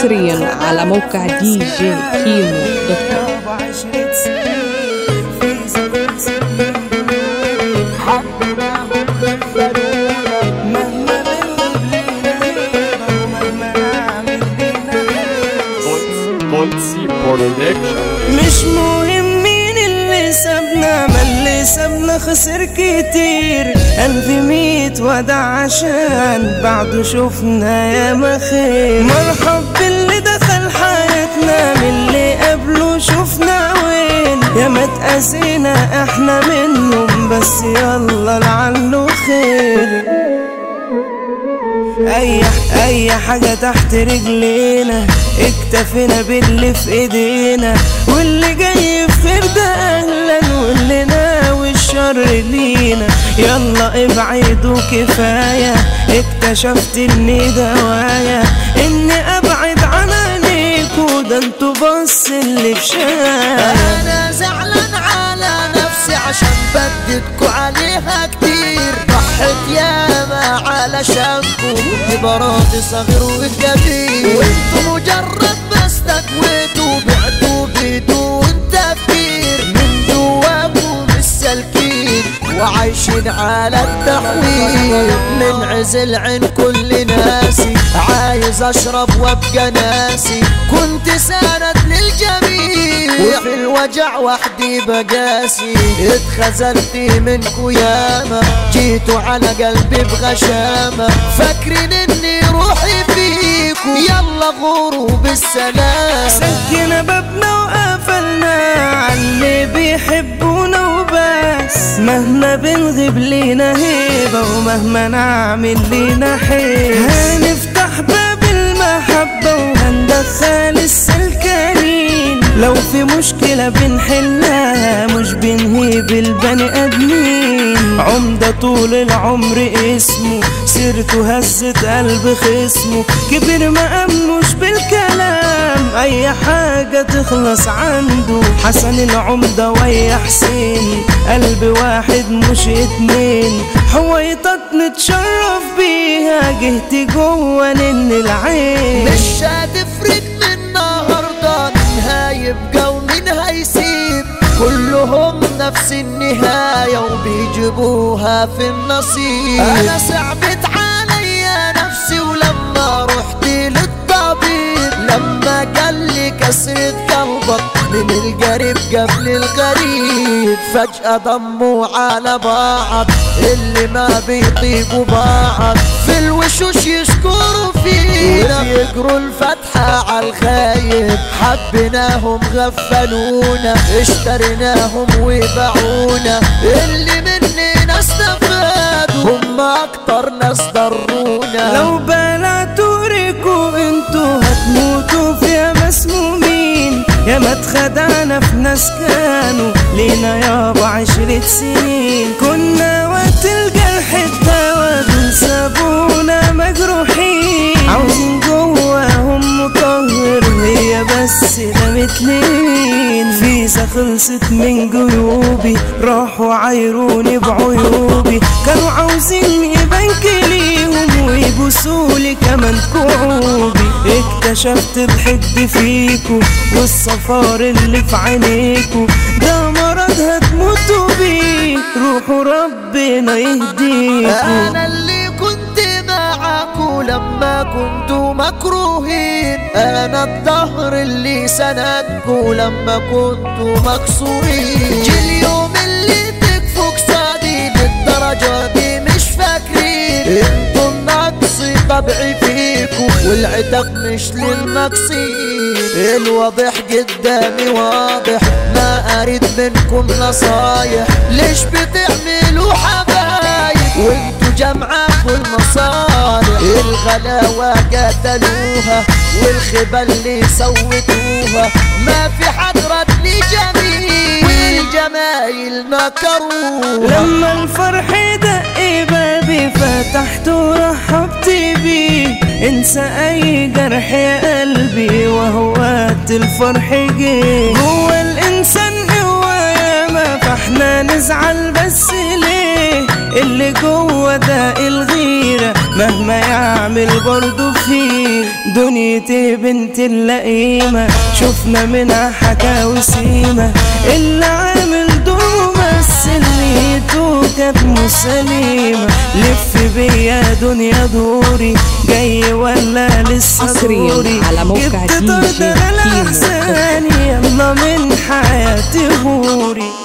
حصريا على موقع دي جي كيمو دوت كوم Ponzi Production مش مهم مين اللي سابنا ما اللي سابنا خسر كتير قلبي ميت ودع عشان بعده شفنا يا مخير مرحب باللي دخل حياتنا من اللي قبله شفنا وين يا ما اتأذينا احنا منهم بس يلا لعله خير اي اي حاجة تحت رجلينا اكتفينا باللي في ايدينا واللي جاي في خير ده اهلا واللي ناوي الشر لينا يلا ابعدوا كفاية اكتشفت اني دوايا اني ابعد عن عينيكوا ده انتوا بص اللي في شاية انا زعلان على نفسي عشان بددكوا عليها كتير ضحت ياما علشانكم براضي صغير وكبير وانتوا مجرد بس تكويتوا بعتوا بدون تفكير من جواكم السالكين وعايشين على التحويل من عزل عن كل ناسي عايز اشرب وابقى ناسي كنت سند للجميع وفي الوجع وحدي بقاسي اتخذلت منكو ياما جيتوا على قلبي بغشامة فاكرين اني روحي فيكو يلا غوروا بالسلام سكنا بابنا وقفلنا عاللي بيحبونا وبس مهما بنغيب لينا هيبة ومهما نعمل لينا حس هنفتح باب المحبة وهندخل السلكانين لو في مشكلة بنحلها مش بنهيب البني آدمين عمدة طول العمر اسمه سيرته هزت قلب خصمه كبر ما مش بالكلام أي حاجة تخلص عنده حسن العمدة ويا حسين قلب واحد مش اتنين حويطات نتشرف بيها جهتي جوه نن العين مش هتفرق من النهارده مين هيبقى ومين هيسيب كلهم نفس النهاية وبيجيبوها في النصيب أنا صعبت عليا نفسي ولما رحت للطبيب لما قال لي كسرة قلبك من القريب قبل الغريب فجأة ضموا على بعض اللي ما بيطيقوا بعض في الوشوش يشكروا فينا ويقروا الفتحة على الخايب حبيناهم غفلونا اشتريناهم وباعونا اللي مننا استفادوا هم اكتر ناس ضرونا لو بلعتوا ريكوا انتوا هتموتوا فيها مسمومين يا ما اتخدعنا في ناس كانوا لينا يابا عشرة سنين كنا وقت الجرح الدوا دول سابونا مجروحين عاوزين جواهم مطهر هي بس دمت لين فيزا خلصت من جيوبي راحوا عايروني بعيوبي كانوا عاوزين يبنك ليهم ويبوسولي كمان كعوبي اكتشفت الحب فيكو والصفار اللي في عينيكو ده مرض هتموتوا بيه روحوا ربنا يهديكو انا اللي كنت معاكو لما كنتوا مكروهين انا الظهر اللي سندكو لما كنتوا مكسورين جي اليوم اللي تكفوا كسادي للدرجة دي مش فاكرين انتوا النقص طبعي فيكو والعتب مش للمكسين الواضح قدامي واضح ما اريد منكم نصايح ليش بتعملوا حبايب وانتوا جمعاكوا المصالح الغلاوة قتلوها والخبا اللي سوتوها ما في حد ردني جميل والجمايل نكروها لما الفرح دق بابي فتحت ورحبت بيه انسى اي جرح يا قلبي وهوات الفرح جه هو الانسان قوة ياما فاحنا نزعل بس ليه اللي جوه ده الغير كبيرة مهما يعمل برضو فيه دنيتي بنت اللئيمة شفنا منها حكاوي سيمة اللي عامل دور ممثل نيته كانت مسلمة لف بيا دنيا دوري جاي ولا لسه حصرياً دوري على موقع جبت دي طرد جي على كيمو. أحزاني يلا من حياتي غوري